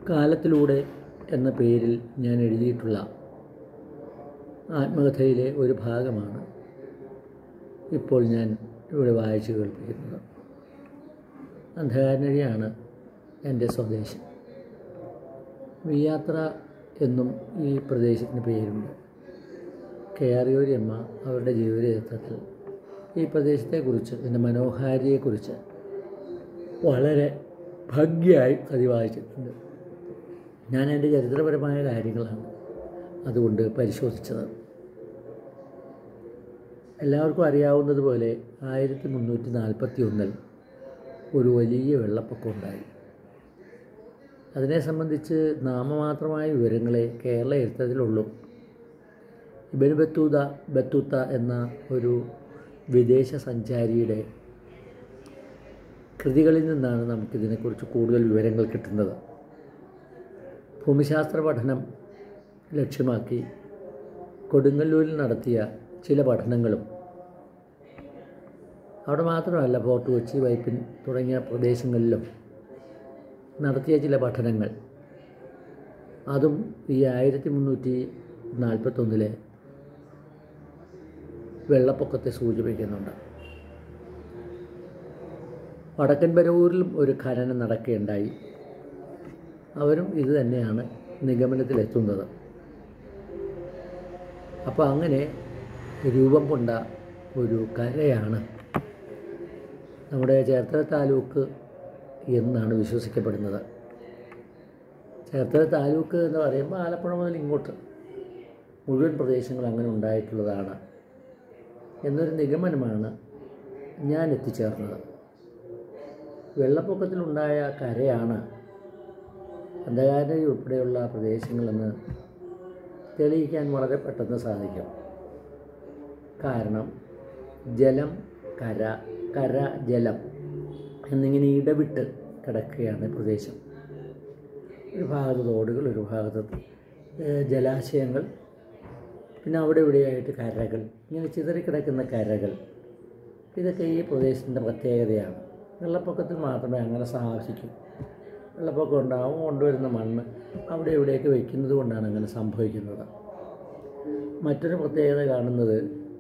കാലത്തിലൂടെ എന്ന പേരിൽ ഞാൻ എഴുതിയിട്ടുള്ള ആത്മകഥയിലെ ഒരു ഭാഗമാണ് ഇപ്പോൾ ഞാൻ ഇവിടെ വായിച്ചു കേൾപ്പിക്കുന്നത് അന്ധകാരനഴിയാണ് എൻ്റെ സ്വദേശം വിയാത്ര എന്നും ഈ പ്രദേശത്തിന് പേരുണ്ട് കെ ആർ യോരിയമ്മ അവരുടെ ജീവചരിത്രത്തിൽ ഈ പ്രദേശത്തെക്കുറിച്ച് ഇതിൻ്റെ മനോഹാരിയെക്കുറിച്ച് വളരെ ഭംഗിയായി പ്രതിപാദിച്ചിട്ടുണ്ട് ഞാൻ എൻ്റെ ചരിത്രപരമായ കാര്യങ്ങളാണ് അതുകൊണ്ട് പരിശോധിച്ചത് എല്ലാവർക്കും അറിയാവുന്നതുപോലെ ആയിരത്തി മുന്നൂറ്റി നാൽപ്പത്തി ഒന്നിൽ ഒരു വലിയ വെള്ളപ്പൊക്കം ഉണ്ടായി അതിനെ സംബന്ധിച്ച് നാമമാത്രമായ വിവരങ്ങളെ കേരള ചരിത്രത്തിലുള്ളൂ ഇബൻ ബത്തൂത ബത്തൂത്ത എന്ന ഒരു വിദേശ സഞ്ചാരിയുടെ കൃതികളിൽ നിന്നാണ് നമുക്കിതിനെക്കുറിച്ച് കൂടുതൽ വിവരങ്ങൾ കിട്ടുന്നത് ഭൂമിശാസ്ത്ര പഠനം ലക്ഷ്യമാക്കി കൊടുങ്ങല്ലൂരിൽ നടത്തിയ ചില പഠനങ്ങളും അവിടെ മാത്രമല്ല ഫോർട്ട് കൊച്ചി വൈപ്പിൻ തുടങ്ങിയ പ്രദേശങ്ങളിലും നടത്തിയ ചില പഠനങ്ങൾ അതും ഈ ആയിരത്തി മുന്നൂറ്റി നാൽപ്പത്തൊന്നിലെ വെള്ളപ്പൊക്കത്തെ സൂചിപ്പിക്കുന്നുണ്ട് വടക്കൻ പരവൂരിലും ഒരു ഖനനം നടക്കുകയുണ്ടായി അവരും ഇത് തന്നെയാണ് നിഗമനത്തിലെത്തുന്നത് അപ്പോൾ അങ്ങനെ രൂപം കൊണ്ട ഒരു കരയാണ് നമ്മുടെ ചേർത്തല താലൂക്ക് എന്നാണ് വിശ്വസിക്കപ്പെടുന്നത് ചേർത്തല താലൂക്ക് എന്ന് പറയുമ്പോൾ ആലപ്പുഴ മുതൽ ഇങ്ങോട്ട് മുഴുവൻ പ്രദേശങ്ങൾ അങ്ങനെ ഉണ്ടായിട്ടുള്ളതാണ് എന്നൊരു നിഗമനമാണ് ഞാൻ എത്തിച്ചേർന്നത് വെള്ളപ്പൊക്കത്തിലുണ്ടായ കരയാണ് അന്ധകാരനരി ഉൾപ്പെടെയുള്ള പ്രദേശങ്ങളെന്ന് തെളിയിക്കാൻ വളരെ പെട്ടെന്ന് സാധിക്കും കാരണം ജലം കര കര ജലം എന്നിങ്ങനെ ഇടവിട്ട് കിടക്കുകയാണ് പ്രദേശം ഒരു ഭാഗത്ത് തോടുകൾ ഒരു ഭാഗത്ത് ഏഹ്, ജലാശയങ്ങൾ പിന്നെ അവിടെ ഇവിടെയായിട്ട് കരകൾ ഇങ്ങനെ ചിതറിക്കിടക്കുന്ന കരകൾ ഇതൊക്കെ ഈ പ്രദേശത്തിൻ്റെ പ്രത്യേകതയാണ് വെള്ളപ്പൊക്കത്തിൽ മാത്രമേ അങ്ങനെ സാധിക്കൂ വെള്ളപ്പൊക്കം ഉണ്ടാവും കൊണ്ടുവരുന്ന മണ്ണ് അവിടെ ഇവിടെയൊക്കെ വയ്ക്കുന്നത് കൊണ്ടാണ് അങ്ങനെ സംഭവിക്കുന്നത് മറ്റൊരു പ്രത്യേകത കാണുന്നത്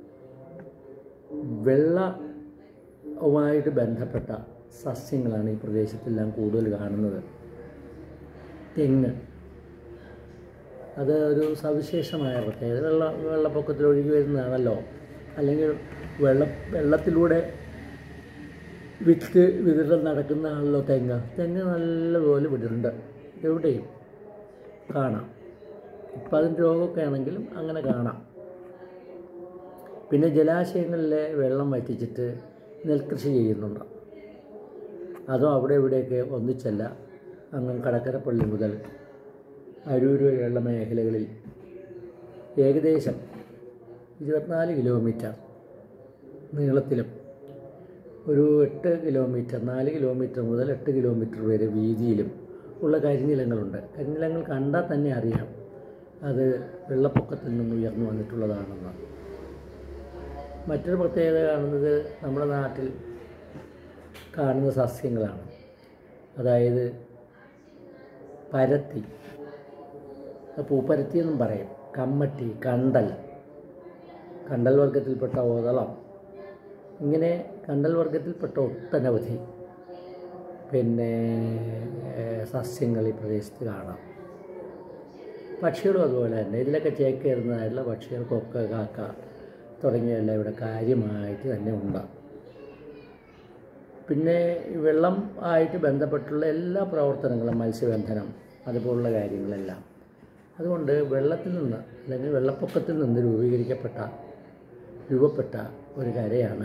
വെള്ളവുമായിട്ട് ബന്ധപ്പെട്ട സസ്യങ്ങളാണ് ഈ പ്രദേശത്തെല്ലാം കൂടുതൽ കാണുന്നത് തെങ്ങ് അത് ഒരു സവിശേഷമായ പ്രത്യേകത വെള്ള വെള്ളപ്പൊക്കത്തിൽ ഒഴുകി വരുന്നതാണല്ലോ അല്ലെങ്കിൽ വെള്ളം വെള്ളത്തിലൂടെ വിത്ത് വിതരണം നടക്കുന്നതാണല്ലോ തെങ്ങ് തെങ്ങ് നല്ലപോലെ വിടരുണ്ട് എവിടെയും കാണാം ഇപ്പം അതിൻ്റെ രോഗമൊക്കെ ആണെങ്കിലും അങ്ങനെ കാണാം പിന്നെ ജലാശയങ്ങളിലെ വെള്ളം വറ്റിച്ചിട്ട് നെൽകൃഷി ചെയ്യുന്നുണ്ട് അതും അവിടെ ഇവിടെയൊക്കെ ഒന്നിച്ചല്ല അങ്ങ് കടക്കരപ്പള്ളി മുതൽ അരൂർ വരെയുള്ള മേഖലകളിൽ ഏകദേശം ഇരുപത്തിനാല് കിലോമീറ്റർ നീളത്തിലും ഒരു എട്ട് കിലോമീറ്റർ നാല് കിലോമീറ്റർ മുതൽ എട്ട് കിലോമീറ്റർ വരെ വീതിയിലും ഉള്ള കരിനിലങ്ങളുണ്ട് കരിനിലങ്ങൾ കണ്ടാൽ തന്നെ അറിയാം അത് വെള്ളപ്പൊക്കത്തിൽ നിന്ന് ഉയർന്നു വന്നിട്ടുള്ളതാണെന്ന് മറ്റൊരു പ്രത്യേകത കാണുന്നത് നമ്മുടെ നാട്ടിൽ കാണുന്ന സസ്യങ്ങളാണ് അതായത് പരത്തി അത് പൂപ്പരത്തി എന്നും പറയും കമ്മട്ടി കണ്ടൽ കണ്ടൽ വർഗത്തിൽപ്പെട്ട ഓതളം ഇങ്ങനെ കണ്ടൽ വർഗത്തിൽപ്പെട്ട ഒട്ടനവധി പിന്നെ ഏഹ്, സസ്യങ്ങൾ ഈ പ്രദേശത്ത് കാണാം പക്ഷികളും അതുപോലെ തന്നെ ഇതിലൊക്കെ ചേക്കേറുന്നതായിട്ടുള്ള പക്ഷികൾ കൊക്ക കാക്ക തുടങ്ങിയതെല്ലാം ഇവിടെ കാര്യമായിട്ട് തന്നെ ഉണ്ടാകും പിന്നെ ഈ വെള്ളം ആയിട്ട് ബന്ധപ്പെട്ടുള്ള എല്ലാ പ്രവർത്തനങ്ങളും മത്സ്യബന്ധനം അതുപോലുള്ള കാര്യങ്ങളെല്ലാം അതുകൊണ്ട് വെള്ളത്തിൽ നിന്ന് അല്ലെങ്കിൽ വെള്ളപ്പൊക്കത്തിൽ നിന്ന് രൂപീകരിക്കപ്പെട്ട രൂപപ്പെട്ട ഒരു കരയാണ്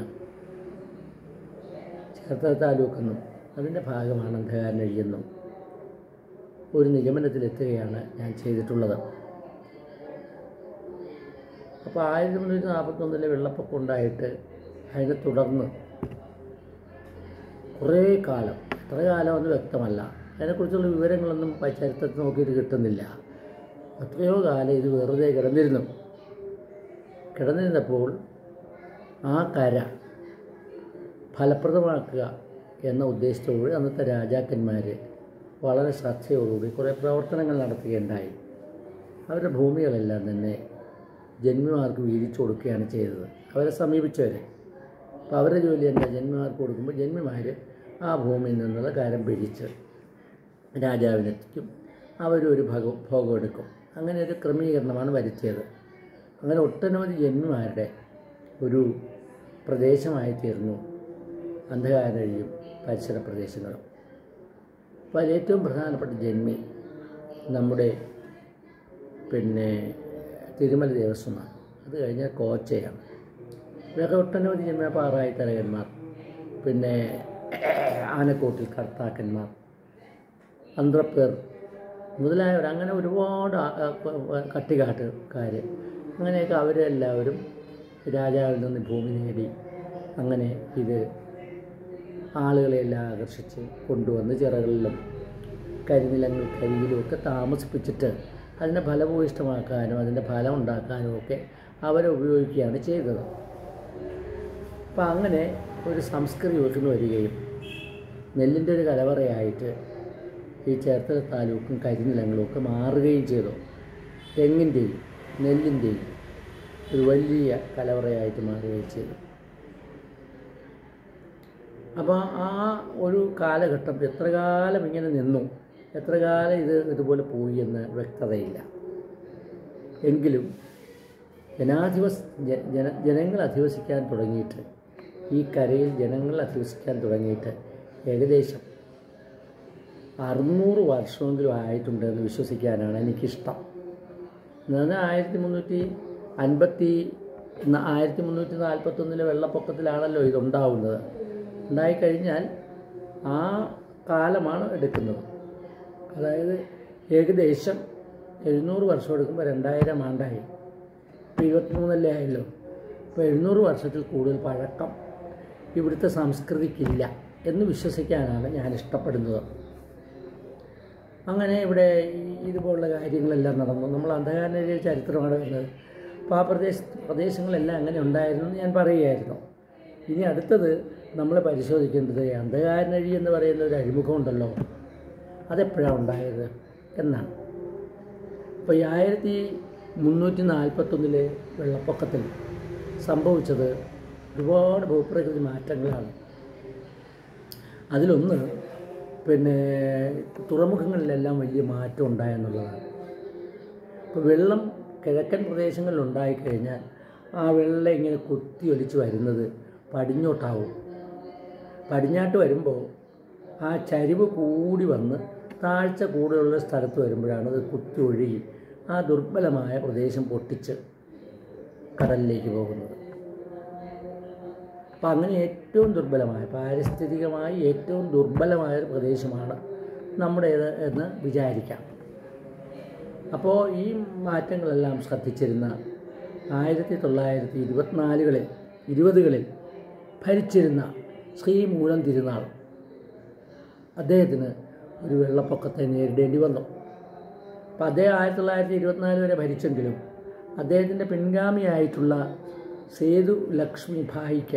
ചേർത്തല താലൂക്കെന്നും അതിൻ്റെ ഭാഗമാണ് അന്ധകാരനഴിയെന്നും ഒരു നിഗമനത്തിലെത്തുകയാണ് ഞാൻ ചെയ്തിട്ടുള്ളത് അപ്പോൾ ആയിരത്തി മുന്നൂറ്റി നാൽപ്പത്തൊന്നിലെ വെള്ളപ്പൊക്കം ഉണ്ടായിട്ട് അതിനെ തുടർന്ന് കുറേ കാലം എത്ര കാലമെന്ന് വ്യക്തമല്ല അതിനെക്കുറിച്ചുള്ള വിവരങ്ങളൊന്നും പ- ചരിത്രത്തിൽ നോക്കിയിട്ട് കിട്ടുന്നില്ല എത്രയോ കാലം ഇത് വെറുതെ കിടന്നിരുന്നു കിടന്നിരുന്നപ്പോൾ ആ കര ഫലപ്രദമാക്കുക എന്ന ഉദ്ദേശത്തോട് അന്നത്തെ രാജാക്കന്മാർ വളരെ ശ്രദ്ധയോടുകൂടി കുറേ പ്രവർത്തനങ്ങൾ നടത്തുകയുണ്ടായി അവരുടെ ഭൂമികളെല്ലാം തന്നെ ജന്മിമാർക്ക് വീതിച്ചു കൊടുക്കുകയാണ് ചെയ്തത് അവരെ സമീപിച്ചവരെ അപ്പോൾ അവരുടെ ജോലി എന്താ ജന്മിമാർക്ക് കൊടുക്കുമ്പോൾ ജന്മിമാർ ആ ഭൂമിയിൽ നിന്നുള്ള കാര്യം പിരിച്ച് രാജാവിനെത്തിക്കും അവരൊരു ഭഗ ഭോഗം എടുക്കും അങ്ങനെ ഒരു ക്രമീകരണമാണ് വരുത്തിയത് അങ്ങനെ ഒട്ടനവധി ജന്മിമാരുടെ ഒരു പ്രദേശമായി തീർന്നു അന്ധകാരഴിയും പരിസര പ്രദേശങ്ങളും അപ്പോൾ അതിൽ ഏറ്റവും പ്രധാനപ്പെട്ട ജന്മി നമ്മുടെ പിന്നെ തിരുമല ദേവസ്വമാണ് അത് കഴിഞ്ഞാൽ കോച്ചയാണ് വേറെ ഒട്ടനവധി ജന്മ പാറായി തലകന്മാർ പിന്നെ ആനക്കോട്ടിൽ കർത്താക്കന്മാർ അന്ത്രപ്പേർ മുതലായവർ അങ്ങനെ ഒരുപാട് ആ- ആ- പ- കട്ടിക്കാട്ടുകാർ അങ്ങനെയൊക്കെ അവരെല്ലാവരും രാജാവിൽ നിന്ന് ഭൂമി നേടി അങ്ങനെ ഇത് ആളുകളെല്ലാം ആകർഷിച്ച് കൊണ്ടുവന്ന് ചിറകളിലും കരിനിലങ്ങൾ കരിയിലും ഒക്കെ താമസിപ്പിച്ചിട്ട് അതിനെ ഫലഭൂയിഷ്ടമാക്കാനും അതിൻ്റെ ഫലം ഉണ്ടാക്കാനും ഒക്കെ അവരെ ഉപയോഗിക്കുകയാണ് ചെയ്തത് അപ്പം അങ്ങനെ ഒരു സംസ്കൃതി ഉയർന്നു വരികയും നെല്ലിൻ്റെ ഒരു കലവറയായിട്ട് ഈ ചേർത്തല താലൂക്കും കരിനിലങ്ങളും ഒക്കെ മാറുകയും ചെയ്തു തെങ്ങിൻ്റെയും നെല്ലിൻ്റെയും ഒരു വലിയ കലവറയായിട്ട് മാറുകയും ചെയ്തു അപ്പോൾ ആ ഒരു കാലഘട്ടം എത്ര കാലം ഇങ്ങനെ നിന്നു എത്ര കാലം ഇത് ഇതുപോലെ പോയി എന്ന് വ്യക്തതയില്ല എങ്കിലും ജനാധിപസ് ജ- ജന ജനങ്ങൾ അധിവസിക്കാൻ തുടങ്ങിയിട്ട് ഈ കരയിൽ ജനങ്ങൾ അധിവസിക്കാൻ തുടങ്ങിയിട്ട് ഏകദേശം അറുന്നൂറ് വർഷമെങ്കിലും ആയിട്ടുണ്ടെന്ന് വിശ്വസിക്കാനാണ് എനിക്കിഷ്ടം എന്ന് പറഞ്ഞാൽ ആയിരത്തി മുന്നൂറ്റി അൻപത്തി ന- ആയിരത്തി മുന്നൂറ്റി നാൽപ്പത്തൊന്നിലെ വെള്ളപ്പൊക്കത്തിലാണല്ലോ ഇതുണ്ടാവുന്നത് ഉണ്ടായിക്കഴിഞ്ഞാൽ ആ കാലമാണ് എടുക്കുന്നത് അതായത് ഏകദേശം എഴുന്നൂറ് വർഷം എടുക്കുമ്പോൾ രണ്ടായിരം ആണ്ടായി ഇപ്പോൾ ഇരുപത്തിമൂന്നല്ലേ ആയല്ലോ ഇപ്പോൾ എഴുന്നൂറ് വർഷത്തിൽ കൂടുതൽ പഴക്കം ഇവിടുത്തെ സംസ്കൃതിക്കില്ല എന്ന് വിശ്വസിക്കാനാണ് ഞാൻ ഇഷ്ടപ്പെടുന്നത് അങ്ങനെ ഇവിടെ ഈ- ഇതുപോലുള്ള കാര്യങ്ങളെല്ലാം നടന്നു നമ്മൾ അന്ധകാരൻ്റെ ചരിത്രമാണ് വരുന്നത് അപ്പോൾ ആ പ്രദേശ പ്രദേശങ്ങളെല്ലാം അങ്ങനെ ഉണ്ടായിരുന്നു എന്ന് ഞാൻ പറയുകയായിരുന്നു ഇനി അടുത്തത് നമ്മൾ പരിശോധിക്കേണ്ടത് ഈ അന്ധകാരനഴി എന്ന് പറയുന്ന ഒരു അഴിമുഖമുണ്ടല്ലോ അതെപ്പോഴാണ് ഉണ്ടായത് എന്നാണ് അപ്പോൾ ഈ ആയിരത്തി മുന്നൂറ്റി നാൽപ്പത്തൊന്നിലെ വെള്ളപ്പൊക്കത്തിൽ സംഭവിച്ചത് ഒരുപാട് ഭൂപ്രകൃതി മാറ്റങ്ങളാണ് അതിലൊന്ന് പിന്നെ തുറമുഖങ്ങളിലെല്ലാം വലിയ മാറ്റം ഉണ്ടായെന്നുള്ളതാണ് ഇപ്പോൾ വെള്ളം കിഴക്കൻ പ്രദേശങ്ങളിൽ ഉണ്ടായിക്കഴിഞ്ഞാൽ ആ വെള്ളം ഇങ്ങനെ കുത്തി ഒലിച്ച് വരുന്നത് പടിഞ്ഞോട്ടാവും പടിഞ്ഞാട്ട് വരുമ്പോൾ ആ ചരിവ് കൂടി വന്ന് താഴ്ച കൂടുതലുള്ള സ്ഥലത്ത് വരുമ്പോഴാണ് അത് കുത്തി ഒഴുകി ആ ദുർബലമായ പ്രദേശം പൊട്ടിച്ച് കടലിലേക്ക് പോകുന്നത് അപ്പം അങ്ങനെ ഏറ്റവും ദുർബലമായ പാരിസ്ഥിതികമായി ഏറ്റവും ദുർബലമായ ഒരു പ്രദേശമാണ് നമ്മുടേത് എന്ന് വിചാരിക്കാം അപ്പോൾ ഈ മാറ്റങ്ങളെല്ലാം ശ്രദ്ധിച്ചിരുന്ന ആയിരത്തി തൊള്ളായിരത്തി ഇരുപത്തിനാലുകളിൽ ഇരുപതുകളിൽ ഭരിച്ചിരുന്ന ശ്രീ മൂലം തിരുനാൾ അദ്ദേഹത്തിന് ഒരു വെള്ളപ്പൊക്കത്തെ നേരിടേണ്ടി വന്നു അപ്പോൾ അദ്ദേഹം ആയിരത്തി തൊള്ളായിരത്തി ഇരുപത്തിനാല് വരെ ഭരിച്ചെങ്കിലും അദ്ദേഹത്തിൻ്റെ പിൻഗാമിയായിട്ടുള്ള സേതു ലക്ഷ്മി ഭായിക്ക്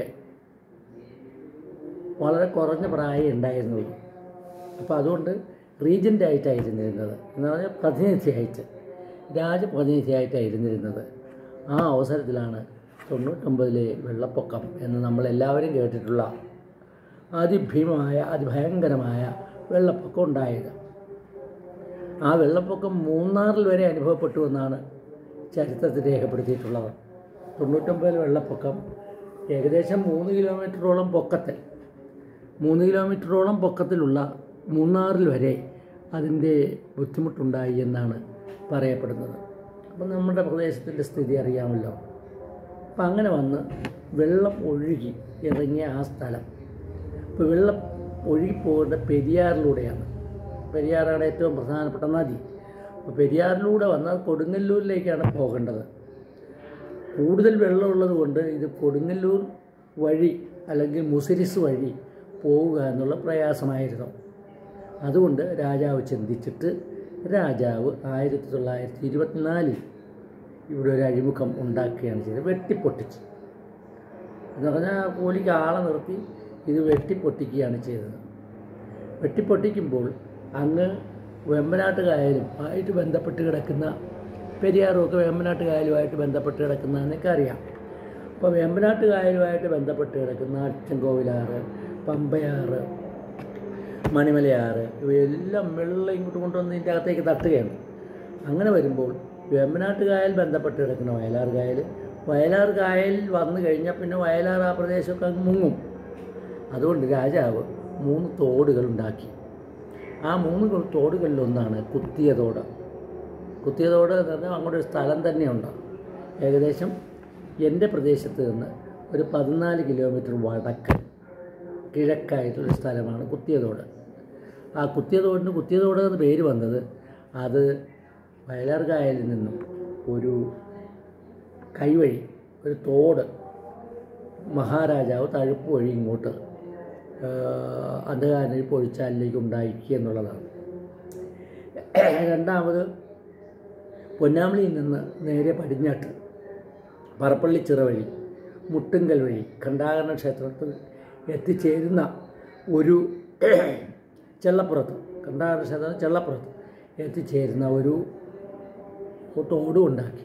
വളരെ കുറഞ്ഞ പ്രായം ഉണ്ടായിരുന്നുള്ളൂ അപ്പോൾ അതുകൊണ്ട് റീജൻ്റായിട്ടായിരുന്നിരുന്നത് എന്ന് പറഞ്ഞാൽ പ്രതിനിധിയായിട്ട് രാജപ്രതിനിധിയായിട്ടായിരുന്നിരുന്നത് ആ അവസരത്തിലാണ് തൊണ്ണൂറ്റൊമ്പതിലെ വെള്ളപ്പൊക്കം എന്ന് നമ്മളെല്ലാവരും കേട്ടിട്ടുള്ള അതിഭീമമായ അതിഭയങ്കരമായ വെള്ളപ്പൊക്കം ഉണ്ടായത് ആ വെള്ളപ്പൊക്കം മൂന്നാറിൽ വരെ അനുഭവപ്പെട്ടു എന്നാണ് ചരിത്രത്തിൽ രേഖപ്പെടുത്തിയിട്ടുള്ളത് തൊണ്ണൂറ്റൊമ്പതിൽ വെള്ളപ്പൊക്കം ഏകദേശം മൂന്ന് കിലോമീറ്ററോളം പൊക്കത്തിൽ മൂന്ന് കിലോമീറ്ററോളം പൊക്കത്തിലുള്ള മൂന്നാറിൽ വരെ അതിൻ്റെ ബുദ്ധിമുട്ടുണ്ടായി എന്നാണ് പറയപ്പെടുന്നത് അപ്പം നമ്മുടെ പ്രദേശത്തിൻ്റെ സ്ഥിതി അറിയാമല്ലോ അപ്പം അങ്ങനെ വന്ന് വെള്ളം ഒഴുകി ഇറങ്ങിയ ആ സ്ഥലം ഇപ്പോൾ വെള്ളം ഒഴുകിപ്പോകേണ്ട പെരിയാറിലൂടെയാണ് പെരിയാറാണ് ഏറ്റവും പ്രധാനപ്പെട്ട നദി അപ്പോൾ പെരിയാറിലൂടെ വന്നാൽ കൊടുങ്ങല്ലൂരിലേക്കാണ് പോകേണ്ടത് കൂടുതൽ വെള്ളമുള്ളത് കൊണ്ട് ഇത് കൊടുങ്ങല്ലൂർ വഴി അല്ലെങ്കിൽ മുസിരിസ് വഴി പോവുക എന്നുള്ള പ്രയാസമായിരുന്നു അതുകൊണ്ട് രാജാവ് ചിന്തിച്ചിട്ട് രാജാവ് ആയിരത്തി തൊള്ളായിരത്തി ഇരുപത്തിനാലിൽ ഇവിടെ ഒരു അഴിമുഖം ഉണ്ടാക്കുകയാണ് ചെയ്തത് വെട്ടിപ്പൊട്ടിച്ച് എന്ന് പറഞ്ഞാൽ കൂലിക്ക് ആളെ നിർത്തി ഇത് വെട്ടിപ്പൊട്ടിക്കുകയാണ് ചെയ്തത് വെട്ടിപ്പൊട്ടിക്കുമ്പോൾ അങ്ങ് വെമ്പനാട്ട് കായലും ആയിട്ട് ബന്ധപ്പെട്ട് കിടക്കുന്ന പെരിയാറും ഒക്കെ വേമ്പനാട്ട് കായലുമായിട്ട് ബന്ധപ്പെട്ട് കിടക്കുന്നതെന്നൊക്കെ അറിയാം അപ്പോൾ വേമ്പനാട്ട് കായലുമായിട്ട് ബന്ധപ്പെട്ട് കിടക്കുന്ന അച്ചൻകോവിലാറ് പമ്പയാറ് മണിമലയാറ് ഇവയെല്ലാം വെള്ളം ഇങ്ങോട്ട് കൊണ്ടുവന്ന് ഇതിൻ്റെ അകത്തേക്ക് തട്ടുകയാണ് അങ്ങനെ വരുമ്പോൾ വേമ്പനാട്ട് കായൽ ബന്ധപ്പെട്ട് കിടക്കുന്ന വയലാർ കായൽ വയലാർ കായൽ വന്നു കഴിഞ്ഞാൽ പിന്നെ വയലാർ ആ പ്രദേശമൊക്കെ അങ്ങ് മുങ്ങും അതുകൊണ്ട് രാജാവ് മൂന്ന് തോടുകൾ ഉണ്ടാക്കി ആ മൂന്ന് കൊ- തോടുകളിലൊന്നാണ് കുത്തിയ തോട് കുത്തിയ തോട് എന്ന് പറഞ്ഞാൽ അങ്ങോട്ട് ഒരു സ്ഥലം തന്നെയുണ്ട് ഏകദേശം എൻ്റെ പ്രദേശത്ത് നിന്ന് ഒരു പതിനാല് കിലോമീറ്റർ വടക്ക് കിഴക്കായിട്ടുള്ള സ്ഥലമാണ് കുത്തിയതോട് ആ കുത്തിയതോടിന് കുത്തിയതോട് എന്ന് പേര് വന്നത് അത് വയലാർ കായലിൽ നിന്നും ഒരു കൈവഴി ഒരു തോട് മഹാരാജാവ് തഴുപ്പ് വഴി ഇങ്ങോട്ട് അന്ധകാരനിൽ പൊഴിച്ചാലിലേക്ക് ഉണ്ടാക്കി എന്നുള്ളതാണ് രണ്ടാമത് പൊന്നാമളിയിൽ നിന്ന് നേരെ പടിഞ്ഞാട്ട് പറപ്പള്ളി ചിറ വഴി മുട്ടുങ്കൽ വഴി ഖണ്ഡാകരണ ക്ഷേത്രത്തിൽ എത്തിച്ചേരുന്ന ഒരു ചെള്ളപ്പുറത്ത് ഖണ്ഡാകരണ ക്ഷേത്രം ചെള്ളപ്പുറത്ത് എത്തിച്ചേരുന്ന ഒരു തോടും ഉണ്ടാക്കി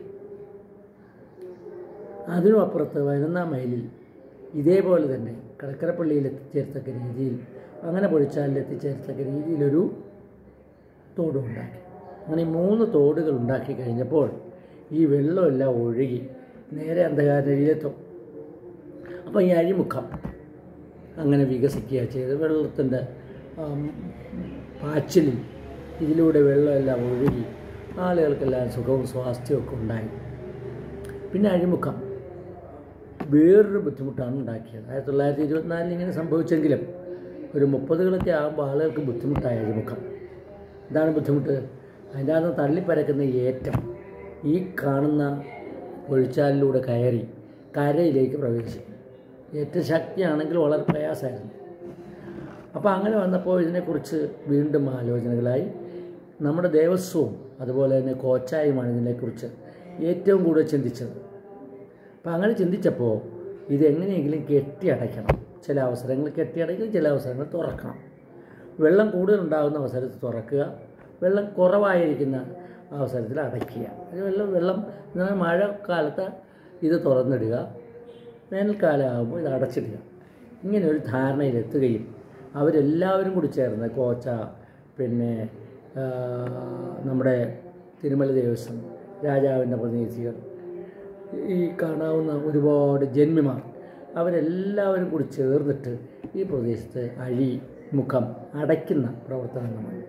അതിനും അപ്പുറത്ത് പതിനൊന്നാം മൈലിൽ ഇതേപോലെ തന്നെ കടക്കരപ്പള്ളിയിൽ എത്തിച്ചേരത്തക്ക രീതിയിൽ അങ്ങനെ പൊഴിച്ചാലിൽ എത്തിച്ചേരത്തക്ക രീതിയിലൊരു തോടും ഉണ്ടാക്കി അങ്ങനെ ഈ മൂന്ന് തോടുകൾ ഉണ്ടാക്കി കഴിഞ്ഞപ്പോൾ ഈ വെള്ളമെല്ലാം ഒഴുകി നേരെ അന്ധകാരയിലെത്തും അപ്പോൾ ഈ അഴിമുഖം അങ്ങനെ വികസിക്കുക ചെയ്ത് വെള്ളത്തിൻ്റെ പാച്ചിലിൽ ഇതിലൂടെ വെള്ളമെല്ലാം ഒഴുകി ആളുകൾക്കെല്ലാം സുഖവും സ്വാസ്ഥ്യവും ഉണ്ടായി പിന്നെ അഴിമുഖം വേറൊരു ബുദ്ധിമുട്ടാണ് ഉണ്ടാക്കിയത് ആയിരത്തി തൊള്ളായിരത്തി ഇരുപത്തിനാലിൽ ഇങ്ങനെ സംഭവിച്ചെങ്കിലും ഒരു മുപ്പതുകളൊക്കെ ആകുമ്പോൾ ആളുകൾക്ക് ബുദ്ധിമുട്ടായ അഴിമുഖം എന്താണ് ബുദ്ധിമുട്ട് അതിൻ്റെ അകത്ത് തള്ളിപ്പരക്കുന്ന ഏറ്റം ഈ കാണുന്ന ഒഴിച്ചാലിലൂടെ കയറി കരയിലേക്ക് പ്രവേശിക്കും ഏറ്റവും ശക്തിയാണെങ്കിൽ വളരെ പ്രയാസമായിരുന്നു അപ്പോൾ അങ്ങനെ വന്നപ്പോൾ ഇതിനെക്കുറിച്ച് വീണ്ടും ആലോചനകളായി നമ്മുടെ ദേവസ്വവും അതുപോലെ തന്നെ കോച്ചായുമാണ് ഇതിനെക്കുറിച്ച് ഏറ്റവും കൂടുതൽ ചിന്തിച്ചത് അപ്പം അങ്ങനെ ചിന്തിച്ചപ്പോൾ ഇതെങ്ങനെയെങ്കിലും കെട്ടിയടയ്ക്കണം ചില അവസരങ്ങൾ കെട്ടിയടയ്ക്കും ചില അവസരങ്ങൾ തുറക്കണം വെള്ളം കൂടുതൽ ഉണ്ടാകുന്ന അവസരത്തിൽ തുറക്കുക വെള്ളം കുറവായിരിക്കുന്ന അവസരത്തിൽ അടയ്ക്കുക ഇത് വെള്ളം വെള്ളം എന്ന് പറഞ്ഞാൽ മഴക്കാലത്ത് ഇത് തുറന്നിടുക വേനൽക്കാലം ആകുമ്പോൾ ഇത് അടച്ചിടുക ഇങ്ങനെ ഒരു ധാരണയിലെത്തുകയും അവരെല്ലാവരും കൂടി ചേർന്ന് കോച്ച പിന്നെ ആ, നമ്മുടെ തിരുമല ദേവസ്വം രാജാവിൻ്റെ പ്രതിനിധികൾ ഈ കാണാവുന്ന ഒരുപാട് ജന്മിമാർ അവരെല്ലാവരും കൂടി ചേർന്നിട്ട് ഈ പ്രദേശത്ത് അഴി മുഖം അടയ്ക്കുന്ന പ്രവർത്തനങ്ങളാണ്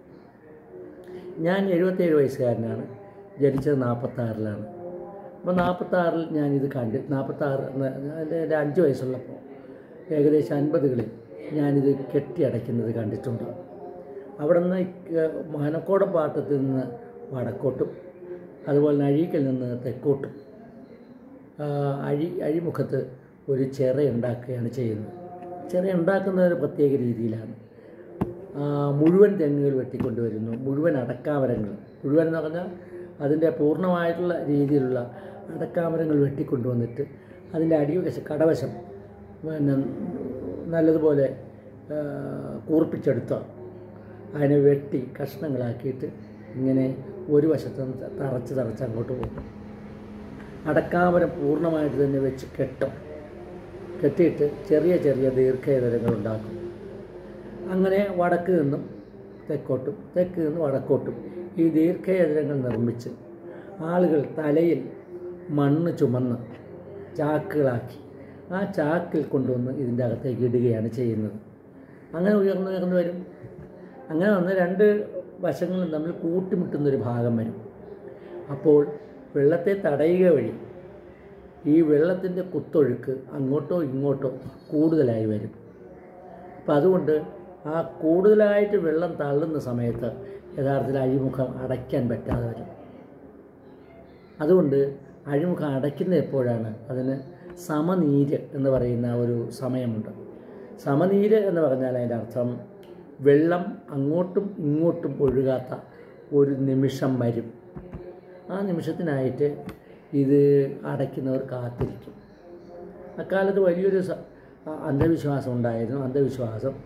ഞാൻ എഴുപത്തേഴ് വയസ്സുകാരനാണ് ജനിച്ചത് നാൽപ്പത്താറിലാണ് അപ്പോൾ നാൽപ്പത്താറിൽ ഞാനിത് കണ്ട് നാൽപ്പത്താറ് എൻ്റെ അഞ്ച് വയസ്സുള്ളപ്പോൾ ഏകദേശം അൻപതുകളിൽ ഞാനിത് കെട്ടിയടയ്ക്കുന്നത് കണ്ടിട്ടുണ്ട് അവിടെ നിന്ന് മാനക്കോടം പാട്ടത്തിൽ നിന്ന് വടക്കോട്ടും അതുപോലെ തന്നെ അഴീക്കൽ നിന്ന് തെക്കോട്ടും ആ, അഴി അഴിമുഖത്ത് ഒരു ചിറ ഉണ്ടാക്കുകയാണ് ചെയ്യുന്നത് ചിറ ഉണ്ടാക്കുന്ന ഒരു പ്രത്യേക രീതിയിലാണ് ആ, മുഴുവൻ തെങ്ങുകൾ വെട്ടിക്കൊണ്ടുവരുന്നു മുഴുവൻ അടക്കാമരങ്ങൾ മുഴുവൻ എന്ന് പറഞ്ഞാൽ അതിൻ്റെ പൂർണ്ണമായിട്ടുള്ള രീതിയിലുള്ള അടക്കാമരങ്ങൾ വെട്ടിക്കൊണ്ടുവന്നിട്ട് അതിൻ്റെ അടിവശം കടവശം പിന്നെ നല്ലതുപോലെ ആ, കൂർപ്പിച്ചെടുത്ത് അതിനെ വെട്ടി കഷ്ണങ്ങളാക്കിയിട്ട് ഇങ്ങനെ ഒരു വശത്ത് നിന്ന് തറച്ച് തറച്ച് അങ്ങോട്ട് പോകും അടക്കാമരം പൂർണ്ണമായിട്ട് തന്നെ വെച്ച് കെട്ടും കെട്ടിയിട്ട് ചെറിയ ചെറിയ ദീർഘേതരങ്ങൾ ഉണ്ടാക്കും അങ്ങനെ വടക്ക് നിന്നും തെക്കോട്ടും തെക്ക് നിന്ന് വടക്കോട്ടും ഈ ദീർഘേതരങ്ങൾ നിർമ്മിച്ച് ആളുകൾ തലയിൽ മണ്ണ് ചുമന്ന് ചാക്കുകളാക്കി ആ ചാക്കിൽ കൊണ്ടുവന്ന് ഇതിൻ്റെ അകത്തേക്ക് ഇടുകയാണ് ചെയ്യുന്നത് അങ്ങനെ ഉയർന്നു ഉയർന്നു വരും അങ്ങനെ വന്ന് രണ്ട് വശങ്ങളും തമ്മിൽ കൂട്ടിമുട്ടുന്നൊരു ഭാഗം വരും അപ്പോൾ വെള്ളത്തെ തടയുക വഴി ഈ വെള്ളത്തിൻ്റെ കുത്തൊഴുക്ക് അങ്ങോട്ടോ ഇങ്ങോട്ടോ കൂടുതലായി വരും അപ്പം അതുകൊണ്ട് ആ കൂടുതലായിട്ട് വെള്ളം തള്ളുന്ന സമയത്ത് യഥാർത്ഥത്തിൽ അഴിമുഖം അടയ്ക്കാൻ പറ്റാതെ വരും അതുകൊണ്ട് അഴിമുഖം അടയ്ക്കുന്ന എപ്പോഴാണ് അതിന് സമനീര് എന്ന് പറയുന്ന ഒരു സമയമുണ്ട് സമനീര് എന്ന് പറഞ്ഞാൽ അതിൻ്റെ അർത്ഥം വെള്ളം അങ്ങോട്ടും ഇങ്ങോട്ടും ഒഴുകാത്ത ഒരു നിമിഷം വരും ആ നിമിഷത്തിനായിട്ട് ഇത് അടയ്ക്കുന്നവർ കാത്തിരിക്കും അക്കാലത്ത് വലിയൊരു സ- അ- അന്ധവിശ്വാസം ഉണ്ടായിരുന്നു അന്ധവിശ്വാസം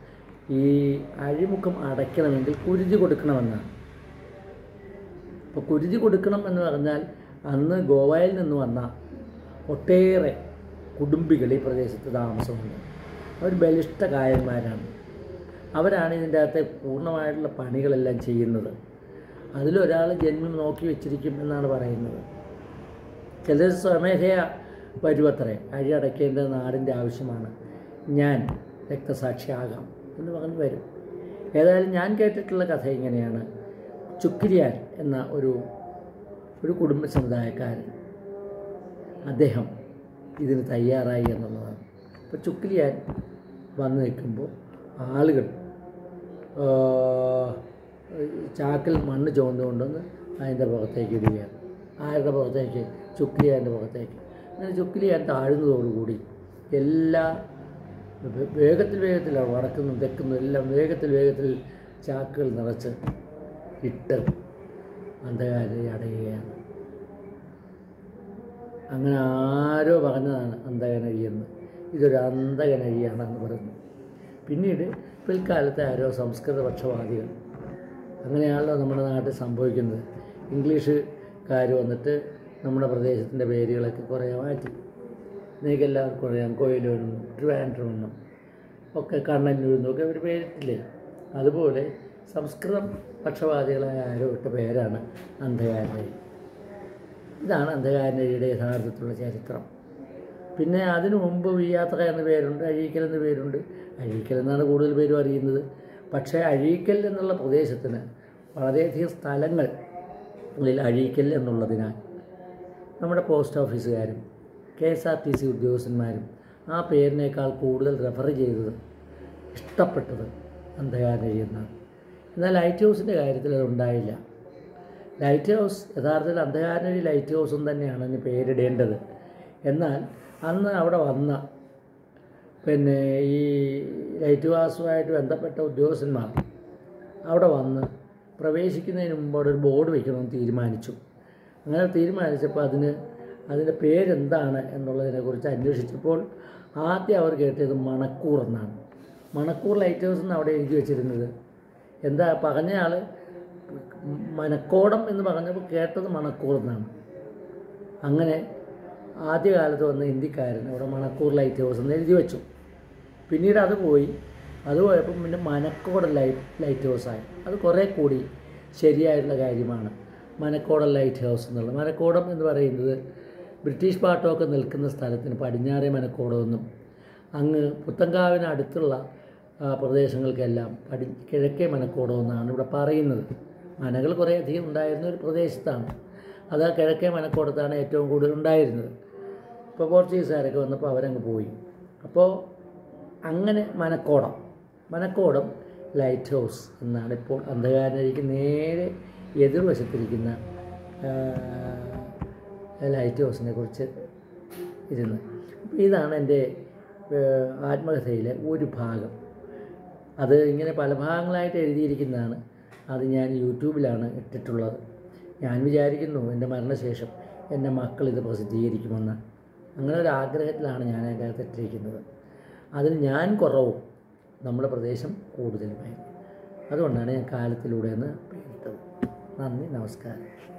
ഈ അഴിമുഖം അടയ്ക്കണമെങ്കിൽ കുരുതി കൊടുക്കണമെന്നാണ് അപ്പോൾ കുരുതി കൊടുക്കണം എന്ന് പറഞ്ഞാൽ അന്ന് ഗോവയിൽ നിന്ന് വന്ന ഒട്ടേറെ കുടുംബികൾ ഈ പ്രദേശത്ത് താമസമുണ്ട് അവർ ബലിഷ്ഠ കായന്മാരാണ് അവരാണ് ഇതിൻ്റെ അകത്തെ പൂർണ്ണമായിട്ടുള്ള പണികളെല്ലാം ചെയ്യുന്നത് അതിലൊരാൾ ജന്മം നോക്കി വെച്ചിരിക്കും എന്നാണ് പറയുന്നത് ചിലർ സ്വമേധയ വരുവത്രേ അഴിയടയ്ക്കേണ്ട നാടിൻ്റെ ആവശ്യമാണ് ഞാൻ രക്തസാക്ഷിയാകാം എന്ന് പറഞ്ഞ് വരും ഏതായാലും ഞാൻ കേട്ടിട്ടുള്ള കഥ ഇങ്ങനെയാണ് ചുക്കിരിയാൻ എന്ന ഒരു ഒരു കുടുംബ സമുദായക്കാരൻ അദ്ദേഹം ഇതിന് തയ്യാറായി എന്നുള്ളതാണ് അപ്പോൾ ചുക്കിലിയാൻ വന്നു നിൽക്കുമ്പോൾ ആളുകൾ ആ, ചാക്കിൽ മണ്ണ് ചുവന്നുകൊണ്ടുവന്ന് അതിൻ്റെ പുറത്തേക്ക് ഇടുകയാണ് ആരുടെ പുറത്തേക്ക് ചുക്കിലിയാൻ്റെ പുറത്തേക്ക് അങ്ങനെ ചുക്കിലിയാൻ താഴുന്നതോടുകൂടി എല്ലാ വേ- വേഗത്തിൽ വേഗത്തിലാണ് വടക്കുന്നും തെക്കുന്നും എല്ലാം വേഗത്തിൽ വേഗത്തിൽ ചാക്കുകൾ നിറച്ച് ഇട്ട് അന്ധകാരെ അടയുകയാണ് അങ്ങനെ ആരോ പറഞ്ഞതാണ് അന്ധകനഴിയെന്ന് ഇതൊരു അന്ധകനഴിയാണെന്ന് പറഞ്ഞു പിന്നീട് പിൽക്കാലത്തെ ആരോ സംസ്കൃത പക്ഷപാതികൾ അങ്ങനെയാണല്ലോ നമ്മുടെ നാട്ടിൽ സംഭവിക്കുന്നത് ഇംഗ്ലീഷുകാർ വന്നിട്ട് നമ്മുടെ പ്രദേശത്തിൻ്റെ പേരുകളൊക്കെ കുറേ മാറ്റി നിങ്ങൾക്ക് എല്ലാവർക്കും അറിയാം കോയിലൂരും ട്രിവാൻഡ്രമെന്നും ഒക്കെ കണ്ണന്നൂരെന്നും ഒക്കെ ഒരു പേരിട്ടില്ലേ അതുപോലെ സംസ്കൃതം പക്ഷപാതികളായ ആരോ ഇട്ട പേരാണ് അന്ധകാരനഴി ഇതാണ് അന്ധകാരനഴിയുടെ യഥാർത്ഥത്തിലുള്ള ചരിത്രം പിന്നെ അതിനു മുമ്പ് വിയാത്ര എന്ന പേരുണ്ട് അഴീക്കൽ എന്ന പേരുണ്ട് അഴീക്കൽ എന്നാണ് കൂടുതൽ പേരും അറിയുന്നത് പക്ഷേ അഴീക്കൽ എന്നുള്ള പ്രദേശത്തിന് വളരെയധികം സ്ഥലങ്ങൾ ഉള്ളിൽ അഴീക്കൽ എന്നുള്ളതിനാൽ നമ്മുടെ പോസ്റ്റ് ഓഫീസുകാരും K S R T C ഉദ്യോഗസ്ഥന്മാരും ആ പേരിനേക്കാൾ കൂടുതൽ റെഫർ ചെയ്തത് ഇഷ്ടപ്പെട്ടത് അന്ധകാരനഴി എന്നാണ് എന്നാൽ ലൈറ്റ് ഹൗസിൻ്റെ കാര്യത്തിൽ അതുണ്ടായില്ല ലൈറ്റ് ഹൗസ് യഥാർത്ഥത്തിൽ അന്ധകാരനഴി ലൈറ്റ് ഹൗസും തന്നെയാണ് അതിന് പേരിടേണ്ടത് എന്നാൽ അന്ന് അവിടെ വന്ന പിന്നെ ഈ ലൈറ്റ് ഹൗസുമായിട്ട് ബന്ധപ്പെട്ട ഉദ്യോഗസ്ഥന്മാർ അവിടെ വന്ന് പ്രവേശിക്കുന്നതിന് മുമ്പ് അവിടെ ഒരു ബോർഡ് വയ്ക്കണമെന്ന് തീരുമാനിച്ചു അങ്ങനെ തീരുമാനിച്ചപ്പോൾ അതിന് അതിൻ്റെ പേരെന്താണ് എന്നുള്ളതിനെക്കുറിച്ച് അന്വേഷിച്ചപ്പോൾ ആദ്യം അവർ കേട്ടത് മണക്കൂർ എന്നാണ് മണക്കൂർ ലൈറ്റ് ഹൗസ് എന്ന് അവിടെ എഴുതി വെച്ചിരുന്നത് എന്താ പറഞ്ഞയാൾ മനക്കോടം എന്ന് പറഞ്ഞപ്പോൾ കേട്ടത് മണക്കൂർ എന്നാണ് അങ്ങനെ ആദ്യകാലത്ത് വന്ന ഹിന്ദിക്കാരൻ അവിടെ മണക്കൂർ ലൈറ്റ് ഹൗസ് എന്ന് എഴുതി വെച്ചു പിന്നീട് അത് പോയി അത് പോയപ്പം പിന്നെ മനക്കോടൻ ലൈറ്റ് ലൈറ്റ് ഹൗസായി അത് കുറേ കൂടി ശരിയായിട്ടുള്ള കാര്യമാണ് മനക്കോടൻ ലൈറ്റ് ഹൗസ് എന്നുള്ളത് മനക്കോടം എന്ന് പറയുന്നത് ബ്രിട്ടീഷ് പാട്ടമൊക്കെ നിൽക്കുന്ന സ്ഥലത്തിന് പടിഞ്ഞാറേ മനക്കോടമെന്നും അങ്ങ് പുത്തങ്കാവിന് അടുത്തുള്ള ആ, പ്രദേശങ്ങൾക്കെല്ലാം പടി കിഴക്കേ മനക്കോടമെന്നാണ് ഇവിടെ പറയുന്നത് മനകൾ കുറേ അധികം ഉണ്ടായിരുന്ന ഒരു പ്രദേശത്താണ് അത് ആ കിഴക്കേ മനക്കോടത്താണ് ഏറ്റവും കൂടുതൽ ഉണ്ടായിരുന്നത് ഇപ്പോൾ പോർച്ചുഗീസുകാരൊക്കെ വന്നപ്പോൾ അവരങ്ങ് പോയി അപ്പോൾ അങ്ങനെ മനക്കോടം മനക്കോടം ലൈറ്റ് ഹൗസ് എന്നാണ് ഇപ്പോൾ അന്ധകാരനഴിക്ക് നേരെ എതിർവശത്തിരിക്കുന്ന ആ, ലൈറ്റ് ഹൗസിനെ കുറിച്ച് ഇരുന്ന് അപ്പോൾ ഇതാണ് എൻ്റെ ഏഹ്, ആത്മകഥയിലെ ഒരു ഭാഗം അത് ഇങ്ങനെ പല ഭാഗങ്ങളായിട്ട് എഴുതിയിരിക്കുന്നതാണ് അത് ഞാൻ യൂട്യൂബിലാണ് ഇട്ടിട്ടുള്ളത് ഞാൻ വിചാരിക്കുന്നു എൻ്റെ മരണശേഷം എൻ്റെ മക്കൾ ഇത് പ്രസിദ്ധീകരിക്കുമെന്ന് അങ്ങനെ ഒരു ആഗ്രഹത്തിലാണ് ഞാൻ അതിൻ്റെ അകത്ത് ഇട്ടിരിക്കുന്നത് അതിൽ ഞാൻ കുറവും നമ്മുടെ പ്രദേശം കൂടുതലുമായി അതുകൊണ്ടാണ് ഞാൻ കാലത്തിലൂടെ എന്ന് പേരിട്ടത് നന്ദി നമസ്കാരം